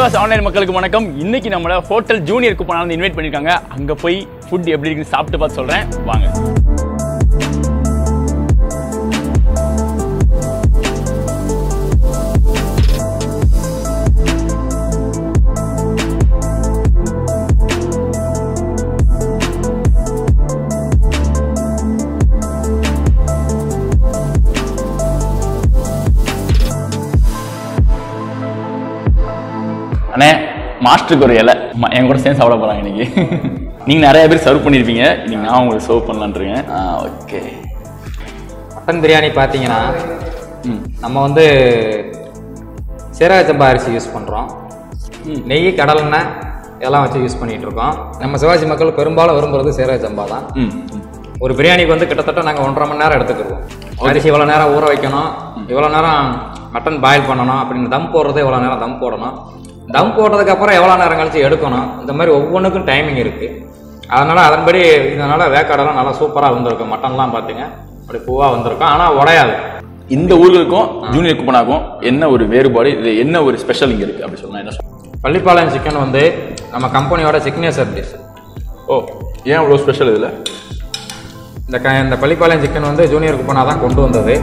Sivakasi online மக்களுக்கு வணக்கம் இன்னைக்கு நம்மள ஹோட்டல் ஜூனியர் குப்பனால வந்து இன்வைட் பண்ணிருக்காங்க அங்க போய் ஃபுட் எப்படி இருக்குன்னு சாப்பிட்டு பார்த்து சொல்றேன் வாங்க அண்ணே மாஸ்டருக்கு ஒரு இலை ம- என் கூட சேர்ந்து சாப்பிட போறாங்க இன்னைக்கு நீங்க நிறைய பேர் சர்வ் பண்ணிருப்பீங்க இன்னைக்கு நான் உங்களுக்கு சர்வ் பண்ணலான்னு இருக்கேன் ஓகே மட்டன் பிரியாணி பார்த்தீங்கன்னா ம் நம்ம வந்து சீரக சம்பா அரிசி யூஸ் பண்ணுறோம் நெய் கடலெண்ணெய் இதெல்லாம் வச்சு யூஸ் பண்ணிட்டு இருக்கோம் நம்ம சிவாஜி மக்கள் பெரும்பாலும் விரும்புறது சீரக சம்பா தான் ம் ஒரு பிரியாணிக்கு வந்து கிட்டத்தட்ட நாங்கள் ஒன்றரை மணி நேரம் எடுத்துக்கிடுவோம் அரிசி இவ்வளோ நேரம் ஊற வைக்கணும் இவ்வளோ நேரம் மட்டன் பாயில் பண்ணணும் அப்படின்னு தம் போடுறது இவ்வளோ நேரம் தம் போடணும் தம் போட்டதுக்கப்புறம் எவ்வளோ நேரம் கழிச்சு எடுக்கணும் இந்த மாதிரி ஒவ்வொன்றுக்கும் டைமிங் இருக்குது அதனால் அதன்படி இதனால் வேக்காடெல்லாம் நல்லா சூப்பராக வந்திருக்கும் மட்டன்லாம் பார்த்தீங்க அப்படி பூவாக வந்திருக்கும் ஆனால் உடையாது இந்த ஊர்களுக்கும் ஜூனியர் குப்பனாக்கும் என்ன ஒரு வேறுபாடு இது என்ன ஒரு ஸ்பெஷல் இங்க இருக்கு அப்படி சொன்னா என்ன சொல்ல பள்ளிப்பாளையம் சிக்கன் வந்து நம்ம கம்பெனியோட சிக்னேச்சர் டிஷ் ஓ ஏன் அவ்வளோ ஸ்பெஷல் இதுல இந்த க இந்த பள்ளிப்பாளையம் சிக்கன் வந்து ஜூனியர் குப்பனா தான் கொண்டு வந்தது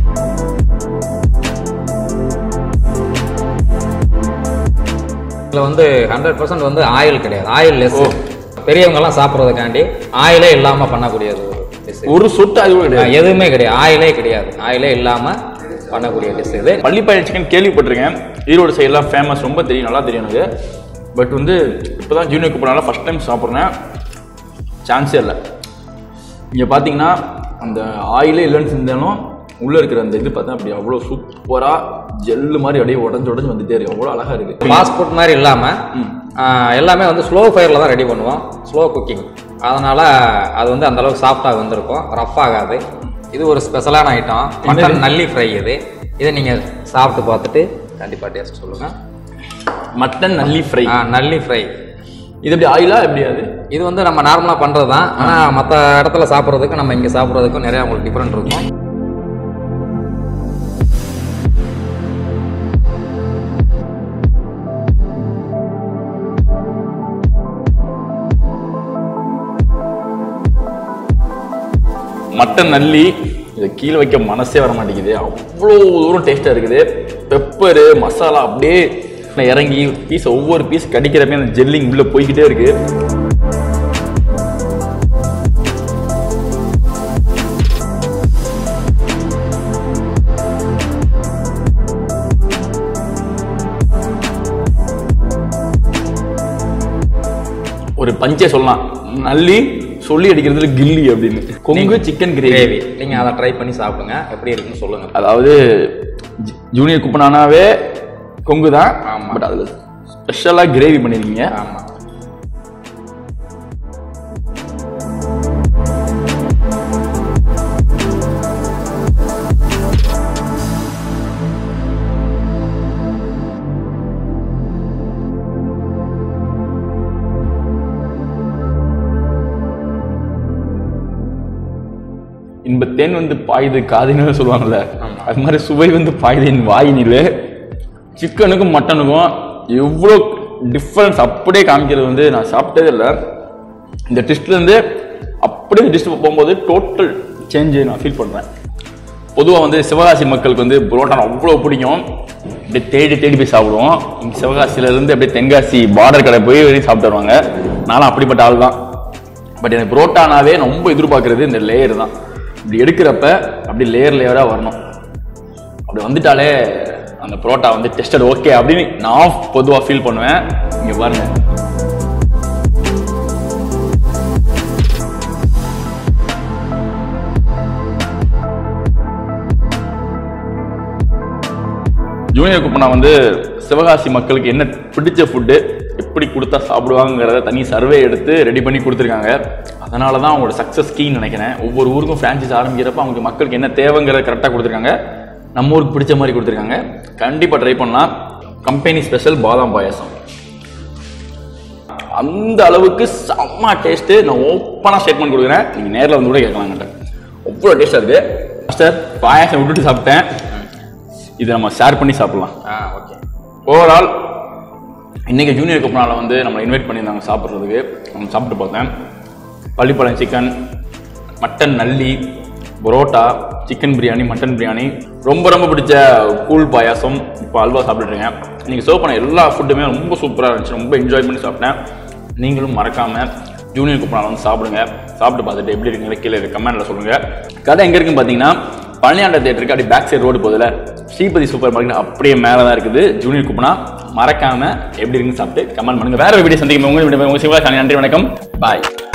இதில் வந்து ஹண்ட்ரட் பர்சன்ட் வந்து ஆயில் கிடையாது ஆயில் லெஸ் பெரியவங்கெல்லாம் சாப்பிட்றதுக்காண்டி ஆயிலே இல்லாமல் பண்ணக்கூடியது ஒரு டிஷ் ஒரு சொட்டு அது கூட கிடையாது எதுவுமே கிடையாது ஆயிலே கிடையாது ஆயிலே இல்லாமல் பண்ணக்கூடிய டிஷ் இது பள்ளிப்பாளையம் சிக்கன் கேள்விப்பட்டிருக்கேன் ஈரோடு சைடெலாம் ஃபேமஸ் ரொம்ப தெரியும் நல்லா தெரியும் எனக்கு பட் வந்து இப்போதான் ஜூனியர் குப்பனால ஃபர்ஸ்ட் டைம் சாப்பிட்றேன் சான்ஸே இல்லை இங்கே பார்த்தீங்கன்னா அந்த ஆயிலே இல்லைன்னு செஞ்சாலும் உள்ளே இருக்கிற அந்த இது பார்த்தா அப்படி அவ்வளோ சூப்பராக ஜெல்லு மாதிரி அப்படியே உடஞ்சு உடஞ்சு வந்துட்டே இருக்கு அவ்வளோ அழகாக இருக்குது ஃபாஸ்ட் ஃபுட் மாதிரி இல்லாமல் எல்லாமே வந்து ஸ்லோ ஃபயரில் தான் ரெடி பண்ணுவோம் ஸ்லோ குக்கிங் அதனால் அது வந்து அந்த அளவுக்கு சாஃப்டாக வந்திருக்கும் ரஃப் ஆகாது இது ஒரு ஸ்பெஷலான ஐட்டம் மட்டன் நல்லி ஃப்ரை இது இதை நீங்கள் சாப்பிட்டு பார்த்துட்டு கண்டிப்பாக டேஸ்ட் சொல்லுங்கள் mutton nalli fry nalli fry இது எப்படி ஆயிலா எப்படி அது இது வந்து நம்ம நார்மலாக பண்ணுறது தான் ஆனால் மற்ற இடத்துல சாப்பிட்றதுக்கும் நம்ம இங்கே சாப்பிட்றதுக்கும் நிறையா உங்களுக்கு டிஃப்ரெண்ட் இருக்கும் மட்டன் நல்லி இதை கீழே வைக்க மனசே வர மாட்டேங்குது அவ்வளோ தூரம் டேஸ்ட்டாக இருக்குது பெப்பரு மசாலா அப்படியே நான் இறங்கி பீஸ் ஒவ்வொரு பீஸ் கடிக்கிறப்ப அந்த ஜெல்லிங் உள்ளே போய்கிட்டே இருக்கு ஒரு பஞ்சே சொல்லலாம் நல்லி சொல்லி அடிக்கிறதுல கில்லி அப்படின்னு கொங்கு சிக்கன் கிரேவி கிரேவி நீங்கள் அதை ட்ரை பண்ணி சாப்பிடுங்க எப்படி இருக்குன்னு சொல்லுங்கள் அதாவது ஜூ- ஜூனியர் குப்பனானாவே கொங்கு தான் ஆமா. பட் அதில் ஸ்பெஷலாக கிரேவி பண்ணியிருக்கீங்க ஆமாம் இன்பத்தேன் வந்து பாயுது காதின்னு சொல்லுவாங்கல்ல அது மாதிரி சுவை வந்து பாயுது என் வாயினில் சிக்கனுக்கும் மட்டனுக்கும் எவ்வளோ டிஃப்ரென்ஸ் அப்படியே காமிக்கிறது வந்து நான் சாப்பிட்டதே இல்லை இந்த டிஷ்லேருந்து அப்படியே டிஷ் போகும்போது டோட்டல் சேஞ்சு நான் ஃபீல் பண்ணுறேன் பொதுவாக வந்து சிவகாசி மக்களுக்கு வந்து புரோட்டா அவ்வளோ பிடிக்கும் அப்படியே தேடி தேடி போய் சாப்பிடுவோம் இங்கே சிவகாசியிலேருந்து அப்படியே தென்காசி பார்டர் கடை போய் வெளியே சாப்பிட்டு வருவாங்க நானும் அப்படிப்பட்ட ஆள் தான் பட் எனக்கு புரோட்டானாவே ரொம்ப எதிர்பார்க்கறது இந்த லேயர் தான் இப்படி எடுக்கிறப்ப அப்படி லேயர் லேயராக வரணும் அப்படி வந்துட்டாலே அந்த புரோட்டா வந்து டெஸ்டட் ஓகே அப்படின்னு நான் பொதுவாக ஃபீல் பண்ணுவேன் இங்கே பாருங்க ஜூனியர் குப்பனா வந்து சிவகாசி மக்களுக்கு என்ன பிடிச்ச ஃபுட்டு எப்படி கொடுத்தா சாப்பிடுவாங்கிறத தனி சர்வே எடுத்து ரெடி பண்ணி கொடுத்துருக்காங்க அதனால தான் அவங்களோட சக்ஸஸ் கீன்னு நினைக்கிறேன் ஒவ்வொரு ஊருக்கும் ஃப்ரான்ச்சைஸ் ஆரம்பிக்கிறப்ப அவங்களுக்கு மக்களுக்கு என்ன தேவைங்கிறத கரெக்டாக கொடுத்துருக்காங்க நம்ம ஊருக்கு பிடிச்ச மாதிரி கொடுத்துருக்காங்க கண்டிப்பாக ட்ரை பண்ணலாம் கம்பெனி ஸ்பெஷல் பாதாம் பாயாசம் அந்த அளவுக்கு செம்ம டேஸ்ட்டு நான் ஓப்பனாக ஸ்டேட்மெண்ட் கொடுக்குறேன் நீங்கள் நேரில் வந்து கூட கேட்கலாங்கிட்ட அவ்வளோ டேஸ்ட்டாக இருக்குது மாஸ்டர் பாயாசம் விட்டுட்டு சாப்பிட்டேன் இதை நம்ம ஷேர் பண்ணி சாப்பிடலாம் ஆ ஓகே ஓவரால் இன்றைக்கி ஜூனியர் குப்பனால வந்து நம்மளை இன்வைட் பண்ணியிருந்தாங்க சாப்பிட்றதுக்கு நம்ம சாப்பிட்டு பார்த்தேன் Pallipalayam chicken mutton nalli parotta chicken biryani mutton biryani ரொம்ப ரொம்ப பிடிச்ச கூழ் பாயாசம் இப்போ அல்வா சாப்பிட்டுருக்கேன் நீங்கள் சர்வ் பண்ண எல்லா ஃபுட்டுமே ரொம்ப சூப்பராக இருந்துச்சு ரொம்ப என்ஜாய் பண்ணி சாப்பிட்டேன் நீங்களும் மறக்காமல் ஜூனியர் குப்பனால வந்து சாப்பிடுங்க சாப்பிட்டு பார்த்துட்டு எப்படி இருக்குங்களா கீழே கமெண்ட்டில் சொல்லுங்கள் கடை எங்கே இருக்குன்னு பார்த்தீங்கன்னா பழனியாண்ட தேட்டருக்கு அப்படி பேக் சைடு ரோடு போதில் ஸ்ரீபதி சூப்பர் மார்க்கெட் அப்படியே மேலே தான் இருக்குது ஜூனியர் குப்பனா மறக்காமல் எப்படி இருக்குன்னு சாப்பிட்டு கமெண்ட் பண்ணுங்கள் வேறு வீடியோ சந்திக்கும் உங்கள் வீடியோ உங்கள் சிவா நன்றி வணக்கம் பாய்